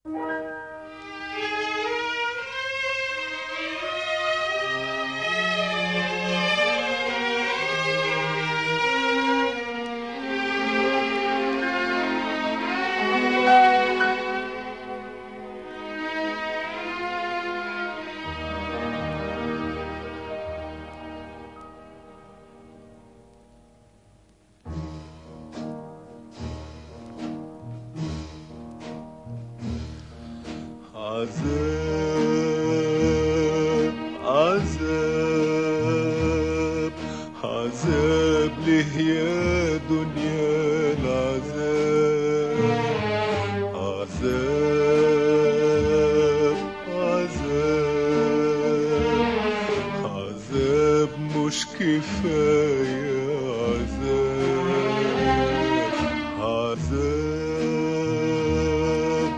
عذاب عذاب عذاب ليه يا دنيا العذاب عذاب عذاب عذاب مش كفاية عذاب عذاب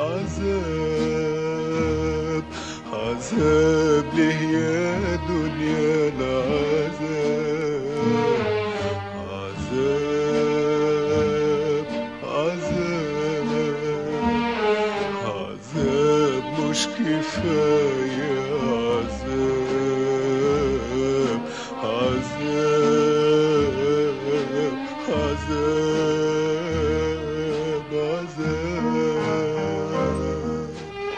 عذاب عذاب ليه يا دنيا العذاب عذاب عذاب عذاب مش كفاية عذاب عذاب عذاب عذاب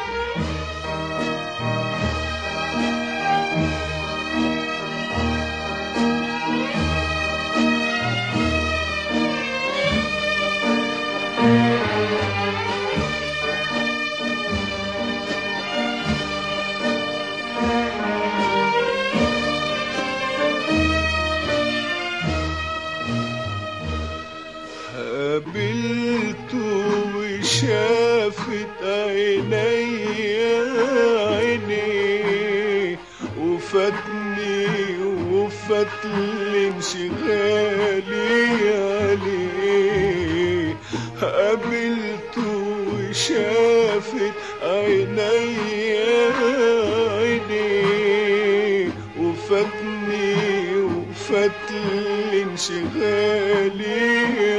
قابلته وشافت عيني عيني وفاتني وفات انشغالي عليه قابلته وشافت عيني عيني وفاتني وفات انشغالي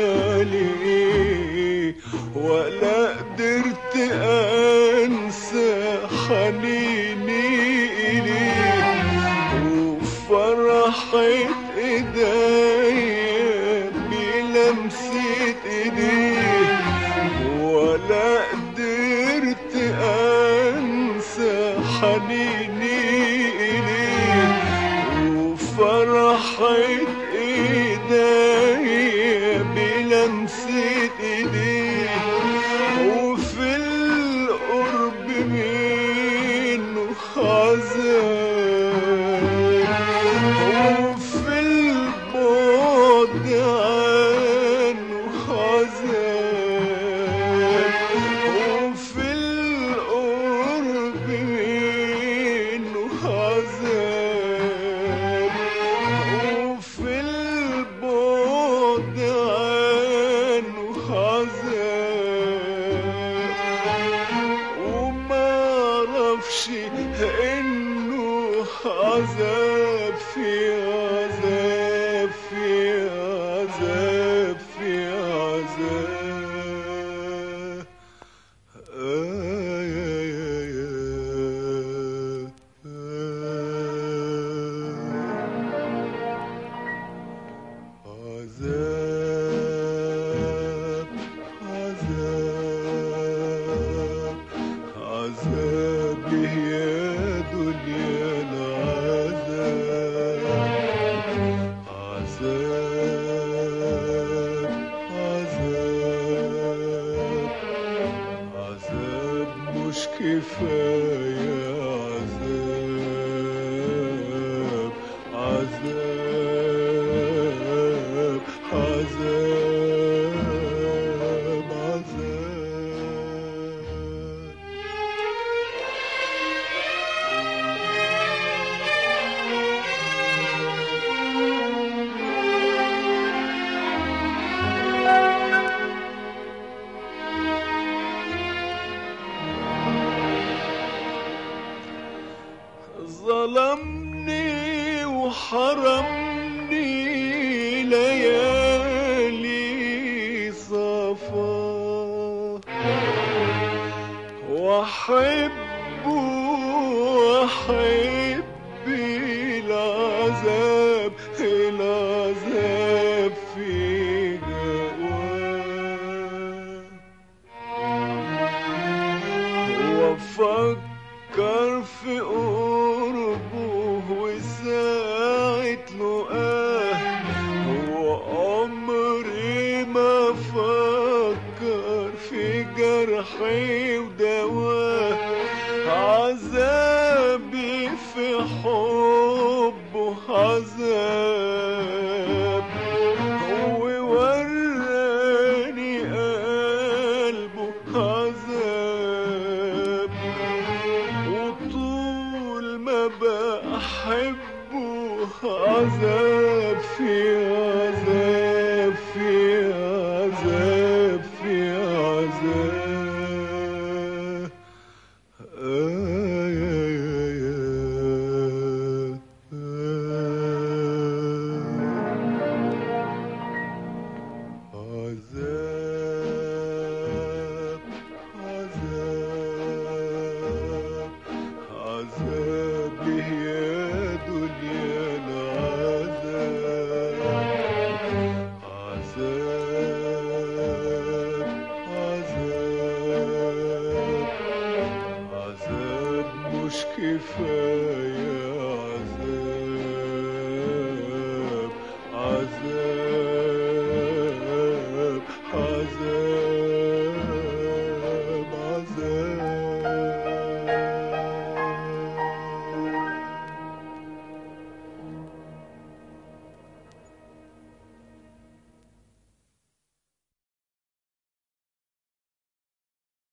عليه ولا قدرت انسى حنيني اليه وفرحة ايديا بلمسة ايديه ولا قدرت انسى حنيني اليه وفرحة ايديا بلمسة ايديه وفي القرب منه حزان وفي البعد عنه حزان وفي القرب منه حزان وفي البعد عنه حزان وما اعرفش انه عذاب في عذاب في عذاب في عذاب آه يا يا يا آه عذاب عذاب عذاب ليه يا دنيا العذاب عذاب عذاب عذاب مش كفاية عذاب عذاب عذاب عذاب ظلمني وحرمني ليالي صفا أحب وأحب العذاب العذاب في جواب وأفكر في قربه وساعة لقاه وعمري ما أفكر في جرحي ودواه عذابي في حبه عذاب هو وراني قلبه عذاب وطول ما بحبه عذاب في عذاب في عذاب في عذاب آه يا يا يا آه عذاب عذاب عذاب ليه يا دنيا العذاب عذاب عذاب عذاب مش كفاية